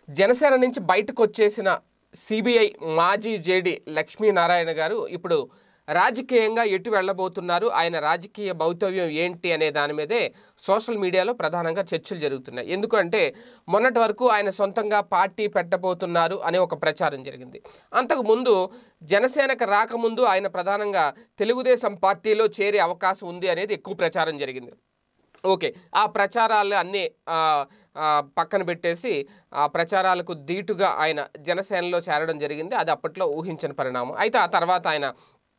జనసేన నుంచి బయటకు వచ్చేసిన సిబిఐ మాజీ జేడి లక్ష్మీనారాయణ గారు ఇప్పుడు రాజకీయంగా ఎటు వెళ్ళబోతున్నారు ఆయన రాజకీయ భౌతవ్యం ఏంటి అనే దాని మీదే సోషల్ మీడియాలో ప్రధానంగా చర్చలు జరుగుతున్నాయి ఎందుకంటే మొన్నటి వరకు ఆయన సొంతంగా పార్టీ పెట్టబోతున్నారు అనే ఒక ప్రచారం జరిగింది అంతకు ముందు జనసేనకు రాకముందు ఆయన ప్రధానంగా తెలుగుదేశం పార్టీలో చేరే అవకాశం ఉంది అనేది ఎక్కువ ప్రచారం జరిగింది ఓకే ఆ ప్రచారాలు అన్నీ ఆ, ఆ, పక్కన పెట్టేసి ఆ ప్రచారాలకు ధీటుగా ఆయన జనసేనలో చేరడం జరిగింది అది అప్పట్లో ఊహించని పరిణామం అయితే ఆ తర్వాత ఆయన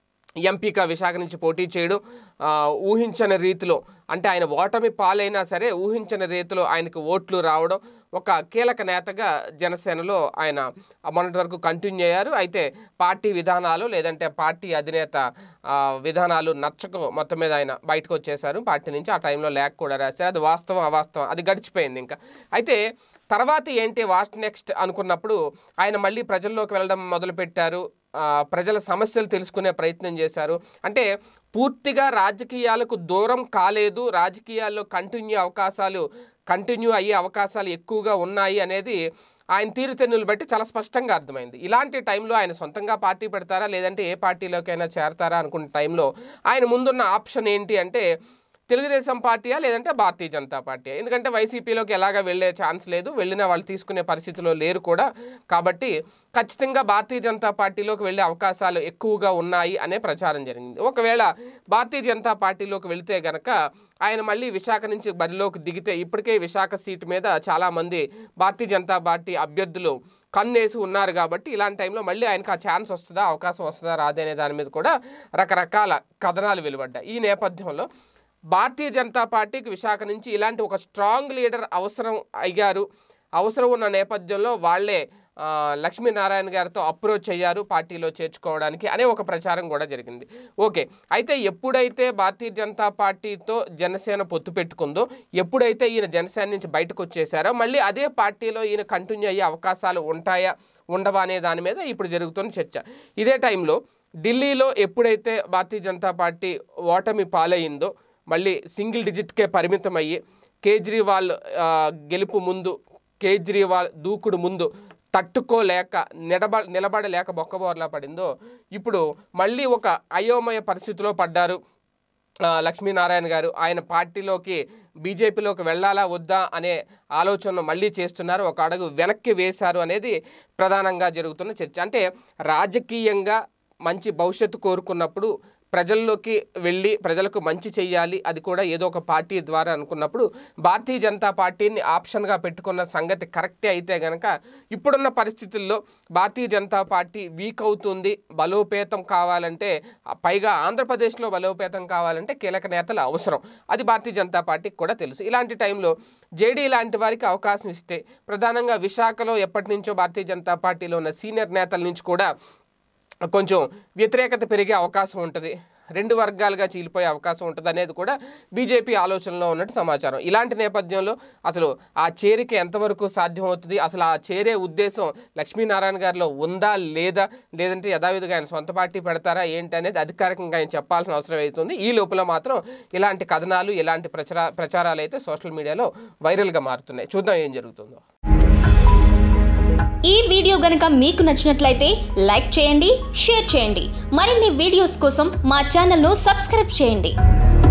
ఎంపీగా విశాఖ నుంచి పోటీ చేయడం ఆ, ఊహించని రీతిలో అంటే ఆయన ఓటమి పాలైనా సరే ఊహించని రీతిలో ఆయనకు ఓట్లు రావడం ఒక కీలక నేతగా జనసేనలో ఆయన మొన్నటి వరకు కంటిన్యూ అయ్యారు అయితే పార్టీ విధానాలు లేదంటే పార్టీ అధినేత ఆ, విధానాలు నచ్చక మొత్తం మీద ఆయన బయటకు వచ్చేసారు పార్టీ నుంచి ఆ టైంలో లేక కూడా రాశారు అది వాస్తవం అవాస్తవం అది గడిచిపోయింది ఇంకా అయితే తర్వాత ఏంటి వాస్ట్ నెక్స్ట్ అనుకున్నప్పుడు ఆయన మళ్ళీ ప్రజల్లోకి వెళ్ళడం మొదలుపెట్టారు ఆ, ప్రజల సమస్యలు తెలుసుకునే ప్రయత్నం చేశారు అంటే పూర్తిగా రాజకీయాలకు దూరం కాలేదు రాజకీయాల్లో కంటిన్యూ అవకాశాలు కంటిన్యూ అయ్యే అవకాశాలు ఎక్కువగా ఉన్నాయి అనేది ఆయన తీరుతెన్నులు బట్టి చాలా స్పష్టంగా అర్థమైంది ఇలాంటి టైంలో ఆయన సొంతంగా పార్టీ పెడతారా లేదంటే ఏ పార్టీలోకైనా చేరతారా అనుకున్న టైంలో ఆయన ముందున్న ఆప్షన్ ఏంటి అంటే తెలుగుదేశం పార్టీయా లేదంటే భారతీయ జనతా పార్టీ ఎందుకంటే వైసీపీలోకి ఎలాగ వెళ్ళే ఛాన్స్ లేదు వెళ్ళినా వాళ్ళు తీసుకునే పరిస్థితిలో లేరు కూడా కాబట్టి ఖచ్చితంగా భారతీయ జనతా పార్టీలోకి వెళ్ళే అవకాశాలు ఎక్కువగా ఉన్నాయి అనే ప్రచారం జరిగింది ఒకవేళ భారతీయ జనతా పార్టీలోకి వెళితే గనక ఆయన మళ్ళీ విశాఖ నుంచి బరిలోకి దిగితే ఇప్పటికే విశాఖ సీటు మీద చాలామంది భారతీయ జనతా పార్టీ అభ్యర్థులు కన్నేసి ఉన్నారు కాబట్టి ఇలాంటి టైంలో మళ్ళీ ఆయనకు ఆ ఛాన్స్ వస్తుందా అవకాశం వస్తుందా రాదనే దాని మీద కూడా రకరకాల కథనాలు వెలువడ్డాయి ఈ నేపథ్యంలో భారతీయ జనతా పార్టీకి విశాఖ నుంచి ఇలాంటి ఒక స్ట్రాంగ్ లీడర్ అవసరం అయ్యారు అవసరం ఉన్న నేపథ్యంలో వాళ్ళే ఆ, లక్ష్మీనారాయణ గారితో అప్రోచ్ అయ్యారు పార్టీలో చేర్చుకోవడానికి అనే ఒక ప్రచారం కూడా జరిగింది ఓకే అయితే ఎప్పుడైతే భారతీయ జనతా పార్టీతో జనసేన పొత్తు పెట్టుకుందో ఎప్పుడైతే ఈయన జనసేన నుంచి బయటకు వచ్చేసారో మళ్ళీ అదే పార్టీలో ఈయన కంటిన్యూ అయ్యే అవకాశాలు ఉంటాయా ఉండవా అనే దాని మీద ఇప్పుడు జరుగుతున్న చర్చ ఇదే టైంలో ఢిల్లీలో ఎప్పుడైతే భారతీయ జనతా పార్టీ ఓటమి పాలయ్యిందో మళ్ళీ సింగిల్ డిజిట్కే పరిమితం అయ్యి కేజ్రీవాల్ ఆ, గెలుపు ముందు కేజ్రీవాల్ దూకుడు ముందు తట్టుకోలేక నిలబ నిలబడలేక బొక్కబోర్లా పడిందో ఇప్పుడు మళ్ళీ ఒక అయోమయ పరిస్థితిలో పడ్డారు ఆ, లక్ష్మీనారాయణ గారు ఆయన పార్టీలోకి బీజేపీలోకి వెళ్ళాలా వద్దా అనే ఆలోచన మళ్ళీ చేస్తున్నారు ఒక అడుగు వెనక్కి వేశారు అనేది ప్రధానంగా జరుగుతున్న చర్చ అంటే రాజకీయంగా మంచి భవిష్యత్తు కోరుకున్నప్పుడు ప్రజల్లోకి వెళ్ళి ప్రజలకు మంచి చెయ్యాలి అది కూడా ఏదో ఒక పార్టీ ద్వారా అనుకున్నప్పుడు భారతీయ జనతా పార్టీని ఆప్షన్గా పెట్టుకున్న సంగతి కరెక్టే అయితే గనక ఇప్పుడున్న పరిస్థితుల్లో భారతీయ జనతా పార్టీ వీక్ అవుతుంది బలోపేతం కావాలంటే ఆ, పైగా ఆంధ్రప్రదేశ్లో బలోపేతం కావాలంటే కీలక నేతలు అవసరం అది భారతీయ జనతా పార్టీకి కూడా తెలుసు ఇలాంటి టైంలో జేడీ లాంటి వారికి అవకాశం ఇస్తే ప్రధానంగా విశాఖలో ఎప్పటి నుంచో భారతీయ జనతా పార్టీలో ఉన్న సీనియర్ నేతల నుంచి కూడా కొంచెం వ్యతిరేకత పెరిగే అవకాశం ఉంటుంది రెండు వర్గాలుగా చీలిపోయే అవకాశం ఉంటుంది అనేది కూడా బీజేపీ ఆలోచనలో ఉన్నట్టు సమాచారం ఇలాంటి నేపథ్యంలో అసలు ఆ చేరిక ఎంతవరకు సాధ్యమవుతుంది అసలు ఆ చేరే ఉద్దేశం లక్ష్మీనారాయణ గారిలో ఉందా లేదా లేదంటే యథావిధిగా ఆయన సొంత పార్టీ పెడతారా ఏంటి అనేది అధికారికంగా ఆయన చెప్పాల్సిన అవసరం అవుతుంది ఈ లోపల మాత్రం ఇలాంటి కథనాలు ఇలాంటి ప్రచార ప్రచారాలు అయితే సోషల్ మీడియాలో వైరల్గా మారుతున్నాయి చూద్దాం ఏం జరుగుతుందో ఈ వీడియో గనుక మీకు నచ్చినట్లయితే లైక్ చేయండి షేర్ చేయండి మరిన్ని వీడియోస్ కోసం మా ఛానల్ను సబ్స్క్రైబ్ చేయండి